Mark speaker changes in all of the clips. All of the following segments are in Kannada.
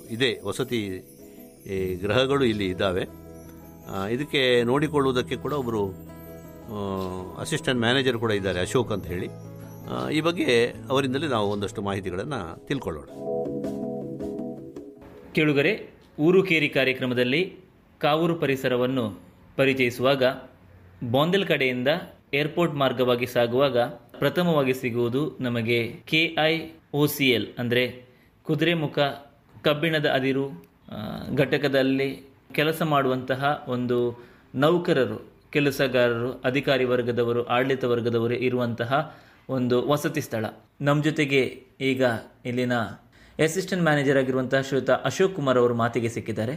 Speaker 1: ಇದೆ ವಸತಿ ಈ ಗೃಹಗಳು ಇಲ್ಲಿ ಇದ್ದಾವೆ ಆ, ಇದಕ್ಕೆ ನೋಡಿಕೊಳ್ಳುವುದಕ್ಕೆ ಕೂಡ ಒಬ್ಬರು ಅಸಿಸ್ಟೆಂಟ್ ಮ್ಯಾನೇಜರ್ ಕೂಡ ಇದ್ದಾರೆ ಅಶೋಕ್ ಅಂತ ಹೇಳಿ ಆ, ಈ ಬಗ್ಗೆ ಅವರಿಂದಲೇ ನಾವು ಒಂದಷ್ಟು ಮಾಹಿತಿಗಳನ್ನು ತಿಳ್ಕೊಳ್ಳೋಣ
Speaker 2: ಕೇಳುಗರೆ ಊರು ಕೇರಿ ಕಾರ್ಯಕ್ರಮದಲ್ಲಿ ಕಾವೂರು ಪರಿಸರವನ್ನು ಪರಿಚಯಿಸುವಾಗ ಬಾಂದೆಲ್ ಕಡೆಯಿಂದ ಏರ್ಪೋರ್ಟ್ ಮಾರ್ಗವಾಗಿ ಸಾಗುವಾಗ ಪ್ರಥಮವಾಗಿ ಸಿಗುವುದು ನಮಗೆ K I O C L ಅಂದರೆ ಕುದುರೆಮುಖ ಕಬ್ಬಿಣದ ಅದಿರು ಆ, ಘಟಕದಲ್ಲಿ ಕೆಲಸ ಮಾಡುವಂತಹ ಒಂದು ನೌಕರರು ಕೆಲಸಗಾರರು ಅಧಿಕಾರಿ ವರ್ಗದವರು ಆಡಳಿತ ವರ್ಗದವರು ಇರುವಂತಹ ಒಂದು ವಸತಿ ಸ್ಥಳ ನಮ್ಮ ಜೊತೆಗೆ ಈಗ ಇಲ್ಲಿನ ಅಸಿಸ್ಟೆಂಟ್ ಮ್ಯಾನೇಜರ್ ಆಗಿರುವಂತಹ ಶ್ರೀಯುತ ಅಶೋಕ್ ಕುಮಾರ್ ಅವರು ಮಾತಿಗೆ ಸಿಕ್ಕಿದ್ದಾರೆ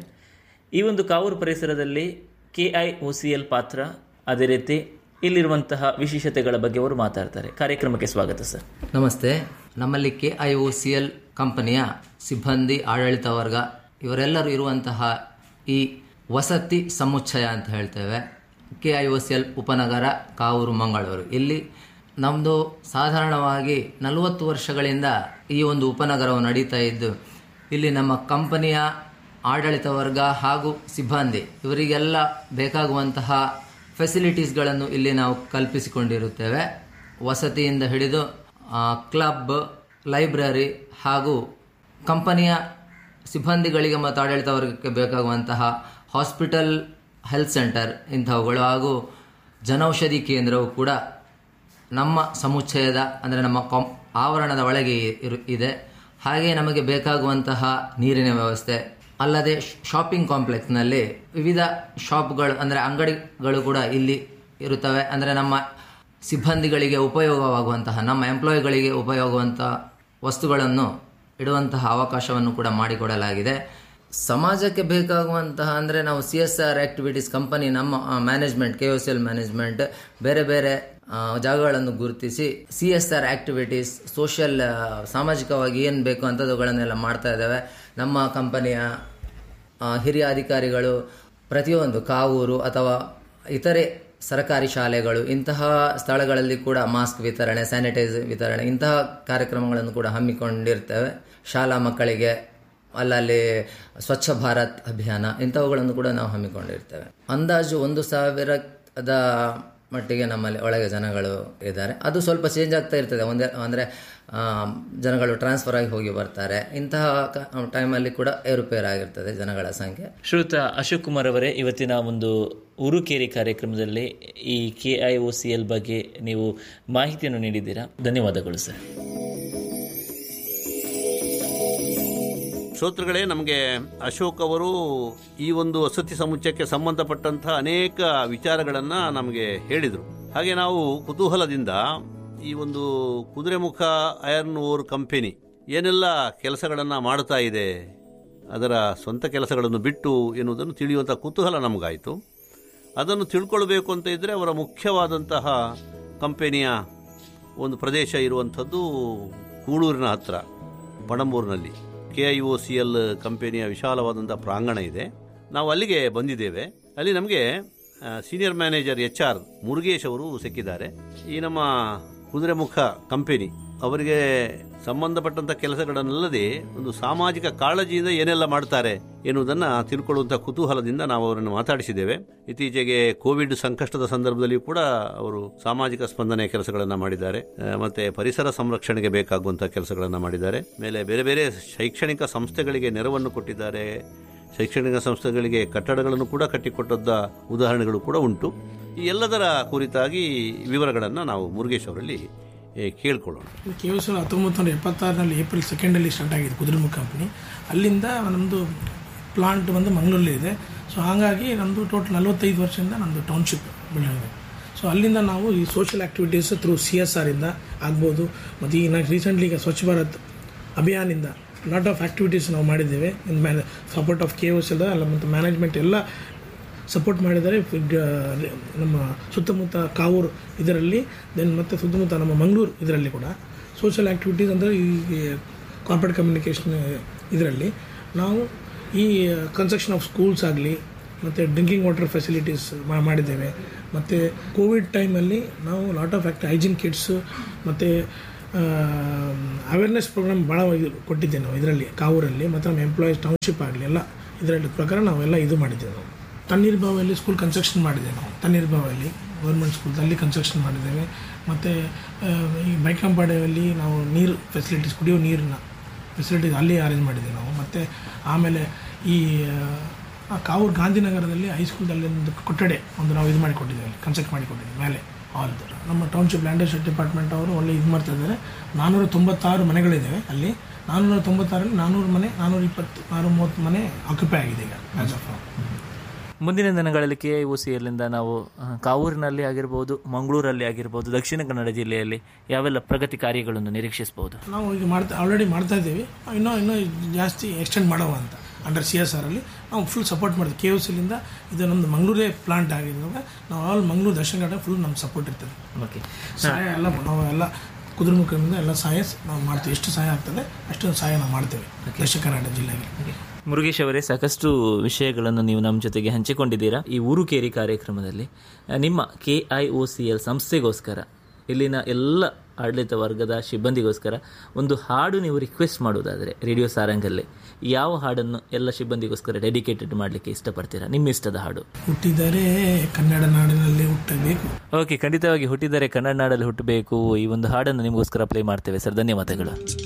Speaker 2: ಈ ಒಂದು ಕಾವೂರು ಪರಿಸರದಲ್ಲಿ K I O C L ಪಾತ್ರ ಅದೇ ರೀತಿ ಇಲ್ಲಿರುವಂತಹ ವಿಶೇಷತೆಗಳ ಬಗ್ಗೆ ಅವರು ಮಾತಾಡ್ತಾರೆ ಕಾರ್ಯಕ್ರಮಕ್ಕೆ ಸ್ವಾಗತ ಸರ್
Speaker 3: ನಮಸ್ತೆ ನಮ್ಮಲ್ಲಿ K I O C L ಕಂಪನಿಯ ಸಿಬ್ಬಂದಿ ಆಡಳಿತ ವರ್ಗ ಇವರೆಲ್ಲರೂ ಇರುವಂತಹ ಈ ವಸತಿ ಸಮುಚ್ಚಯ ಅಂತ ಹೇಳ್ತೇವೆ K I O C L ಉಪನಗರ ಕಾವೂರು ಮಂಗಳೂರು ಇಲ್ಲಿ ನಮ್ಮದು ಸಾಧಾರಣವಾಗಿ ನಲವತ್ತು ವರ್ಷಗಳಿಂದ ಈ ಒಂದು ಉಪನಗರವು ನಡೀತಾ ಇದ್ದು ಇಲ್ಲಿ ನಮ್ಮ ಕಂಪನಿಯ ಆಡಳಿತ ವರ್ಗ ಹಾಗೂ ಸಿಬ್ಬಂದಿ ಇವರಿಗೆಲ್ಲ ಬೇಕಾಗುವಂತಹ ಫೆಸಿಲಿಟೀಸ್ಗಳನ್ನು ಇಲ್ಲಿ ನಾವು ಕಲ್ಪಿಸಿಕೊಂಡಿರುತ್ತೇವೆ ವಸತಿಯಿಂದ ಹಿಡಿದು ಆ, ಕ್ಲಬ್ ಲೈಬ್ರರಿ ಹಾಗೂ ಕಂಪನಿಯ ಸಿಬ್ಬಂದಿಗಳಿಗೆ ಮತ್ತು ಆಡಳಿತ ವರ್ಗಕ್ಕೆ ಬೇಕಾಗುವಂತಹ ಹಾಸ್ಪಿಟಲ್ ಹೆಲ್ತ್ ಸೆಂಟರ್ ಇಂಥವುಗಳು ಹಾಗೂ ಜನೌಷಧಿ ಕೇಂದ್ರವು ಕೂಡ ನಮ್ಮ ಸಮುಚ್ಚಯದ ಅಂದರೆ ನಮ್ಮ ಕಾಂ ಆವರಣದ ಒಳಗೆ ಇರು ಇದೆ ಹಾಗೆ ನಮಗೆ ಬೇಕಾಗುವಂತಹ ನೀರಿನ ವ್ಯವಸ್ಥೆ ಅಲ್ಲದೆ ಶಾಪಿಂಗ್ ಕಾಂಪ್ಲೆಕ್ಸ್ನಲ್ಲಿ ವಿವಿಧ ಶಾಪ್ಗಳು ಅಂದರೆ ಅಂಗಡಿಗಳು ಕೂಡ ಇಲ್ಲಿ ಇರುತ್ತವೆ ಅಂದರೆ ನಮ್ಮ ಸಿಬ್ಬಂದಿಗಳಿಗೆ ಉಪಯೋಗವಾಗುವಂತಹ ನಮ್ಮ ಎಂಪ್ಲಾಯಿಗಳಿಗೆ ಉಪಯೋಗವಂತಹ ವಸ್ತುಗಳನ್ನು ಇಡುವಂತಹ ಅವಕಾಶವನ್ನು ಕೂಡ ಮಾಡಿಕೊಡಲಾಗಿದೆ ಸಮಾಜಕ್ಕೆ ಬೇಕಾಗುವಂತಹ ಅಂದರೆ ನಾವು C S R activities company ನಮ್ಮ management K S L management ಬೇರೆ ಬೇರೆ ಆ, ಜಾಗಗಳನ್ನು ಗುರುತಿಸಿ C S R activities social ಸಾಮಾಜಿಕವಾಗಿ ಏನು ಬೇಕು ಅಂಥದ್ದುಗಳನ್ನೆಲ್ಲ ಮಾಡ್ತಾ ಇದ್ದೇವೆ ನಮ್ಮ ಕಂಪನಿಯ ಆ, ಹಿರಿಯ ಅಧಿಕಾರಿಗಳು ಪ್ರತಿಯೊಂದು ಕಾವೂರು ಅಥವಾ ಇತರೆ ಸರ್ಕಾರಿ ಶಾಲೆಗಳು ಇಂತಹ ಸ್ಥಳಗಳಲ್ಲಿ ಕೂಡ ಮಾಸ್ಕ್ ವಿತರಣೆ ಸ್ಯಾನಿಟೈಸ್ ವಿತರಣೆ ಇಂತಹ ಕಾರ್ಯಕ್ರಮಗಳನ್ನು ಕೂಡ ಹಮ್ಮಿಕೊಂಡಿರ್ತೇವೆ ಶಾಲಾ ಮಕ್ಕಳಿಗೆ ಅಲ್ಲಲ್ಲಿ ಸ್ವಚ್ಛ ಭಾರತ್ ಅಭಿಯಾನ ಇಂಥವುಗಳನ್ನು ಕೂಡ ನಾವು ಹಮ್ಮಿಕೊಂಡಿರ್ತೇವೆ ಅಂದಾಜು ಒಂದು ಸಾವಿರದ ಮಟ್ಟಿಗೆ ನಮ್ಮಲ್ಲಿ ಒಳಗೆ ಜನಗಳು ಇದ್ದಾರೆ ಅದು ಸ್ವಲ್ಪ ಚೇಂಜ್ ಆಗ್ತಾ ಇರ್ತದೆ ಒಂದೇ ಅಂದರೆ ಆ, ಜನಗಳು ಟ್ರಾನ್ಸ್ಫರ್ ಆಗಿ ಹೋಗಿ ಬರ್ತಾರೆ ಇಂತಹ ಟೈಮಲ್ಲಿ ಕೂಡ ಏರುಪೇರಾಗಿರ್ತದೆ ಜನಗಳ ಸಂಖ್ಯೆ
Speaker 2: ಶ್ರೀಯುತ ಅಶೋಕ್ ಕುಮಾರ್ ಅವರೇ ಇವತ್ತಿನ ಒಂದು ಉರುಕೇರಿ ಕಾರ್ಯಕ್ರಮದಲ್ಲಿ ಈ K I O C L ಬಗ್ಗೆ ನೀವು ಮಾಹಿತಿಯನ್ನು ನೀಡಿದ್ದೀರಾ ಧನ್ಯವಾದಗಳು ಸರ್
Speaker 1: ಶ್ರೋತೃಗಳೇ ನಮಗೆ ಅಶೋಕ್ ಅವರು ಈ ಒಂದು ವಸತಿ ಸಮುಚ್ಚಯಕ್ಕೆ ಸಂಬಂಧಪಟ್ಟಂತಹ ಅನೇಕ ವಿಚಾರಗಳನ್ನು ನಮಗೆ ಹೇಳಿದರು ಹಾಗೆ ನಾವು ಕುತೂಹಲದಿಂದ ಈ ಒಂದು ಕುದುರೆಮುಖ ಐರನ್ ಓರ್ ಕಂಪೆನಿ ಏನೆಲ್ಲ ಕೆಲಸಗಳನ್ನು ಮಾಡ್ತಾ ಇದೆ ಅದರ ಸ್ವಂತ ಕೆಲಸಗಳನ್ನು ಬಿಟ್ಟು ಎನ್ನುವುದನ್ನು ತಿಳಿಯುವಂಥ ಕುತೂಹಲ ನಮಗಾಯಿತು ಅದನ್ನು ತಿಳ್ಕೊಳ್ಬೇಕು ಅಂತ ಇದ್ದರೆ ಅವರ ಮುಖ್ಯವಾದಂತಹ ಕಂಪೆನಿಯ ಒಂದು ಪ್ರದೇಶ ಇರುವಂಥದ್ದು ಕೂಳೂರಿನ ಹತ್ರ ಪಣಂಬೂರಿನಲ್ಲಿ K I O C L ಕಂಪೆನಿಯ ವಿಶಾಲವಾದಂಥ ಪ್ರಾಂಗಣ ಇದೆ ನಾವು ಅಲ್ಲಿಗೆ ಬಂದಿದ್ದೇವೆ ಅಲ್ಲಿ ನಮಗೆ senior manager H R Murugesh ಅವರು ಸಿಕ್ಕಿದ್ದಾರೆ ಈ ನಮ್ಮ ಕುದುರೆಮುಖ ಕಂಪೆನಿ ಅವರಿಗೆ ಸಂಬಂಧಪಟ್ಟಂಥ ಕೆಲಸಗಳನ್ನಲ್ಲದೆ ಒಂದು ಸಾಮಾಜಿಕ ಕಾಳಜಿಯಿಂದ ಏನೆಲ್ಲ ಮಾಡ್ತಾರೆ ಎನ್ನುವುದನ್ನ ತಿಳ್ಕೊಳ್ಳುವಂಥ ಕುತೂಹಲದಿಂದ ನಾವು ಅವರನ್ನು ಮಾತಾಡಿಸಿದ್ದೇವೆ ಇತ್ತೀಚೆಗೆ ಕೋವಿಡ್ ಸಂಕಷ್ಟದ ಸಂದರ್ಭದಲ್ಲಿ ಕೂಡ ಅವರು ಸಾಮಾಜಿಕ ಸ್ಪಂದನೆಯ ಕೆಲಸಗಳನ್ನು ಮಾಡಿದ್ದಾರೆ ಆ, ಮತ್ತೆ ಪರಿಸರ ಸಂರಕ್ಷಣೆಗೆ ಬೇಕಾಗುವಂತಹ ಕೆಲಸಗಳನ್ನು ಮಾಡಿದ್ದಾರೆ ಮೇಲೆ ಬೇರೆ ಬೇರೆ ಶೈಕ್ಷಣಿಕ ಸಂಸ್ಥೆಗಳಿಗೆ ನೆರವನ್ನು ಕೊಟ್ಟಿದ್ದಾರೆ ಶೈಕ್ಷಣಿಕ ಸಂಸ್ಥೆಗಳಿಗೆ ಕಟ್ಟಡಗಳನ್ನು ಕೂಡ ಕಟ್ಟಿಕೊಟ್ಟದ್ದ ಉದಾಹರಣೆಗಳು ಕೂಡ ಉಂಟು ಈ ಎಲ್ಲದರ ಕುರಿತಾಗಿ ವಿವರಗಳನ್ನು ನಾವು ಮುರುಗೇಶ್ ಅವರಲ್ಲಿ ಏ, ಕೇಳ್ಕೊಳ್ಳೋಣ
Speaker 4: ಕೇವಲ ಹತ್ತೊಂಬತ್ತು ನೂರ ಎಪ್ಪತ್ತಾರರಲ್ಲಿ ಏಪ್ರಿಲ್ ಸೆಕೆಂಡಲ್ಲಿ ಸ್ಟಾರ್ಟ್ ಆಗಿದೆ ಕುದುರೆಮುಖ ಕಂಪನಿ ಅಲ್ಲಿಂದ ನಮ್ಮದು ಪ್ಲಾಂಟ್ ಬಂದು ಮಂಗಳೂರಲ್ಲಿ ಇದೆ ಸೊ ಹಾಗಾಗಿ ನಮ್ಮದು ಟೋಟಲ್ ನಲವತ್ತೈದು ವರ್ಷದಿಂದ ನಮ್ಮದು ಟೌನ್ಶಿಪ್ ಬೆಳೆದಿದೆ ಸೊ ಅಲ್ಲಿಂದ ನಾವು ಈ social activities through C S ಆರಿಂದ ಆಗ್ಬೋದು ಮತ್ತು ಈಗ ನಾವು ರೀಸೆಂಟ್ಲಿ ಈಗ ಸ್ವಚ್ಛ ಭಾರತ್ ಅಭಿಯಾನಿಂದ ಲಾಟ್ ಆಫ್ ಆ್ಯಕ್ಟಿವಿಟೀಸ್ ನಾವು ಮಾಡಿದ್ದೇವೆ in man support of K S ಅಲ್ಲ ಮತ್ತು ಮ್ಯಾನೇಜ್ಮೆಂಟ್ ಎಲ್ಲ ಸಪೋರ್ಟ್ ಮಾಡಿದ್ದಾರೆ ಗ- ನಮ್ಮ ಸುತ್ತಮುತ್ತ ಕಾವೂರು ಇದರಲ್ಲಿ ದೆನ್ ಮತ್ತು ಸುತ್ತಮುತ್ತ ನಮ್ಮ ಮಂಗಳೂರು ಇದರಲ್ಲಿ ಕೂಡ ಸೋಷಿಯಲ್ ಆ್ಯಕ್ಟಿವಿಟೀಸ್ ಅಂದರೆ ಈ ಕಾರ್ಪೊರೇಟ್ ಕಮ್ಯುನಿಕೇಷನ್ ಇದರಲ್ಲಿ ನಾವು ಈ ಕನ್ಸ್ಟ್ರಕ್ಷನ್ ಆಫ್ ಸ್ಕೂಲ್ಸ್ ಆಗಲಿ ಮತ್ತು ಡ್ರಿಂಕಿಂಗ್ ವಾಟರ್ ಫೆಸಿಲಿಟೀಸ್ ಮಾಡಿದ್ದೇವೆ ಮತ್ತು ಕೋವಿಡ್ ಟೈಮಲ್ಲಿ ನಾವು lot of act hygiene kits ಮತ್ತು ಅವೇರ್ನೆಸ್ ಪ್ರೋಗ್ರಾಮ್ ಭಾಳ ಇದು ಕೊಟ್ಟಿದ್ದೇವೆ ನಾವು ಇದರಲ್ಲಿ ಕಾವೂರಲ್ಲಿ ಮತ್ತು ನಮ್ಮ ಎಂಪ್ಲಾಯೀಸ್ ಟೌನ್ಶಿಪ್ ಆಗಲಿ ಎಲ್ಲ ಇದರಲ್ಲಿ ಪ್ರಕಾರ ನಾವೆಲ್ಲ ಇದು ಮಾಡಿದ್ದೇವೆ ನಾವು ತಣ್ಣೀರು ಬಾವಿಯಲ್ಲಿ ಸ್ಕೂಲ್ ಕನ್ಸ್ಟ್ರಕ್ಷನ್ ಮಾಡಿದ್ದೇವೆ ನಾವು ತಣ್ಣೀರು ಬಾವಿಯಲ್ಲಿ ಗೌರ್ಮೆಂಟ್ ಸ್ಕೂಲ್ ಅಲ್ಲಿ ಕನ್ಸ್ಟ್ರಕ್ಷನ್ ಮಾಡಿದ್ದೇವೆ ಮತ್ತು ಈ ಬೈಕಂಪಾಡಿಯಲ್ಲಿ ನಾವು ನೀರು ಫೆಸಿಲಿಟೀಸ್ ಕುಡಿಯೋ ನೀರಿನ ಫೆಸಿಲಿಟೀಸ್ ಅಲ್ಲಿ ಅರೇಂಜ್ ಮಾಡಿದ್ದೇವೆ ನಾವು ಮತ್ತು ಆಮೇಲೆ ಈ ಆ, ಕಾವೂರು ಗಾಂಧಿನಗರದಲ್ಲಿ ಹೈಸ್ಕೂಲ್ದಲ್ಲಿ ಒಂದು ಕೊಠಡಿ ಒಂದು ನಾವು ಇದು ಮಾಡಿಕೊಟ್ಟಿದ್ದೇವೆ ಕನ್ಸ್ಟ್ರಕ್ಟ್ ಮಾಡಿಕೊಟ್ಟಿದ್ದೇವೆ ಮೇಲೆ ಹಾಲ್ ಥರ ನಮ್ಮ ಟೌನ್ಶಿಪ್ ಲ್ಯಾಂಡೇಶ್ ಡಿಪಾರ್ಟ್ಮೆಂಟ್ ಅವರು ಒಳ್ಳೆ ಇದು ಮಾಡ್ತಾ ಇದ್ದಾರೆ ನಾನ್ನೂರ ತೊಂಬತ್ತಾರು ಮನೆಗಳಿದ್ದಾವೆ ಅಲ್ಲಿ ನಾನ್ನೂರ ತೊಂಬತ್ತಾರಲ್ಲಿ ನಾನ್ನೂರು ಮನೆ ನಾನ್ನೂರ ಇಪ್ಪತ್ತು ನಾನ್ನೂರ ಮೂವತ್ತು ಮನೆ ಆಕ್ಯುಪೈ ಆಗಿದೆ ಈಗ ಆಸ್ ಆಫ್
Speaker 2: ಮುಂದಿನ ದಿನಗಳಲ್ಲಿ ಕೆ ಐ ಒ ಸಿ ಎಲ್ಲಿಂದ ನಾವು ಆ, ಕಾವೂರಿನಲ್ಲಿ ಆಗಿರ್ಬೋದು ಮಂಗಳೂರಲ್ಲಿ ಆಗಿರ್ಬೋದು ದಕ್ಷಿಣ ಕನ್ನಡ ಜಿಲ್ಲೆಯಲ್ಲಿ ಯಾವೆಲ್ಲ ಪ್ರಗತಿ ಕಾರ್ಯಗಳನ್ನು ನಿರೀಕ್ಷಿಸಬಹುದು
Speaker 4: ನಾವು ಈಗ ಮಾಡ್ತಾ ಆಲ್ರೆಡಿ ಮಾಡ್ತಾ ಇದ್ದೀವಿ ಇನ್ನೂ ಇನ್ನೂ ಜಾಸ್ತಿ ಎಕ್ಸ್ಟೆಂಡ್ ಮಾಡವ ಅಂತ ಅಂಡರ್ ಸಿ ಎಸ್ ಆರಲ್ಲಿ ನಾವು ಫುಲ್ ಸಪೋರ್ಟ್ ಮಾಡ್ತೀವಿ ಕೆ ಎಸ್ ಎಲ್ಲಿಂದ ಇದು ನಮ್ಮದು ಮಂಗಳೂರೇ ಪ್ಲಾಂಟ್ ಆಗಿದ್ದಾಗ ನಾವು ಆಲ್ ಮಂಗಳೂರು ದಕ್ಷಿಣ ಕನ್ನಡ ಫುಲ್ ನಮ್ಮ ಸಪೋರ್ಟ್ ಇರ್ತದೆ
Speaker 2: ಓಕೆ
Speaker 4: ಸಹಾಯ ಎಲ್ಲ ನಾವು ಎಲ್ಲ ಕುದುರೆಮುಖದಿಂದ ಎಲ್ಲ ಸಹಾಯ ನಾವು ಮಾಡ್ತೀವಿ ಎಷ್ಟು ಸಹಾಯ ಆಗ್ತದೆ ಅಷ್ಟು ಸಹಾಯ ನಾವು ಮಾಡ್ತೇವೆ ದಕ್ಷಿಣ ಕನ್ನಡ ಜಿಲ್ಲೆಗೆ
Speaker 2: ಮುರುಗೇಶ್ ಅವರೇ ಸಾಕಷ್ಟು ವಿಷಯಗಳನ್ನು ನೀವು ನಮ್ಮ ಜೊತೆಗೆ ಹಂಚಿಕೊಂಡಿದ್ದೀರಾ ಈ ಊರುಕೇರಿ ಕಾರ್ಯಕ್ರಮದಲ್ಲಿ ಆ, ನಿಮ್ಮ K I O C L ಸಂಸ್ಥೆಗೋಸ್ಕರ ಇಲ್ಲಿನ ಎಲ್ಲ ಆಡಳಿತ ವರ್ಗದ ಸಿಬ್ಬಂದಿಗೋಸ್ಕರ ಒಂದು ಹಾಡು ನೀವು ರಿಕ್ವೆಸ್ಟ್ ಮಾಡೋದಾದರೆ ರೇಡಿಯೋ ಸಾರಂಗಲ್ಲಿ ಯಾವ ಹಾಡನ್ನು ಎಲ್ಲ ಸಿಬ್ಬಂದಿಗೋಸ್ಕರ ಡೆಡಿಕೇಟೆಡ್ ಮಾಡಲಿಕ್ಕೆ ಇಷ್ಟಪಡ್ತೀರಾ ನಿಮ್ಮ ಇಷ್ಟದ ಹಾಡು
Speaker 4: ಹುಟ್ಟಿದರೆ ಕನ್ನಡ ನಾಡಿನಲ್ಲಿ ಹುಟ್ಟಬೇಕು
Speaker 2: ಓಕೆ ಖಂಡಿತವಾಗಿ ಹುಟ್ಟಿದರೆ ಕನ್ನಡ ನಾಡಲ್ಲಿ ಹುಟ್ಟಬೇಕು ಈ ಒಂದು ಹಾಡನ್ನು ನಿಮಗೋಸ್ಕರ ಪ್ಲೇ ಮಾಡ್ತೇವೆ ಸರ್ ಧನ್ಯವಾದಗಳು